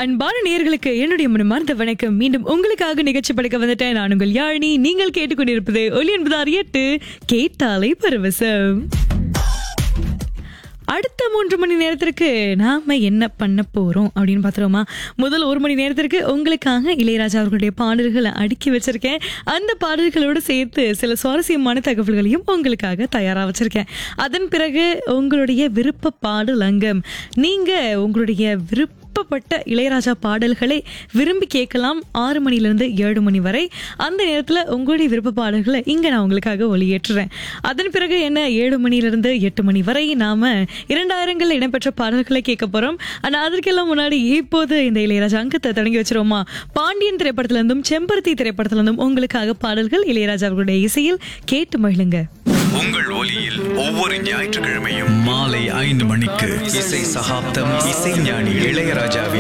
அன்பான நேயர்களுக்கு என்னுடைய மனமார்ந்த வணக்கம் மீண்டும் உங்களுக்காக நிகழ்ச்சி படைக்க வந்துட்டேன் நான் உங்கள் யாழினி நீங்கள் கேட்டுக்கொண்டிருப்பது ஒலி என்பதார் எட்டு கேட்டாலை பரவசம் அடுத்த மூன்று மணி நேரத்திற்கு நாம என்ன பண்ண போறோம் அப்படின்னு பாத்துருவோமா முதல் ஒரு மணி நேரத்திற்கு உங்களுக்காக இளையராஜா அவர்களுடைய பாடல்களை அடுக்கி வச்சிருக்கேன் அந்த பாடல்களோடு சேர்த்து சில சுவாரஸ்யமான தகவல்களையும் உங்களுக்காக தயாரா வச்சிருக்கேன் அதன் பிறகு உங்களுடைய விருப்ப பாடல் அங்கம் நீங்க உங்களுடைய விருப்பப்பட்ட இளையராஜா பாடல்களை விரும்பி கேட்கலாம் ஆறு மணிலிருந்து ஏழு மணி வரை அந்த நேரத்தில் உங்களுடைய விருப்ப பாடல்களை இங்கே நான் உங்களுக்காக ஒளியேற்றுறேன் அதன் பிறகு என்ன ஏழு மணிலிருந்து எட்டு மணி வரை நாம இரண்டாயிரங்களில் இடம்பெற்ற பாடல்களை கேட்க போறோம் ஆனால் அதற்கெல்லாம் முன்னாடி இப்போது இந்த இளையராஜா அங்கத்தை தொடங்கி வச்சிருவோமா பாண்டியன் திரைப்படத்திலிருந்தும் செம்பருத்தி திரைப்படத்திலிருந்தும் உங்களுக்காக பாடல்கள் இளையராஜா அவர்களுடைய இசையில் கேட்டு மகிழுங்க உங்கள் ஒலியில் ஒவ்வொரு ஞாயிற்றுக்கிழமையும் மாலை ஐந்து மணிக்கு இசை சகாப்தம் இசைஞானி இளையராஜாவின்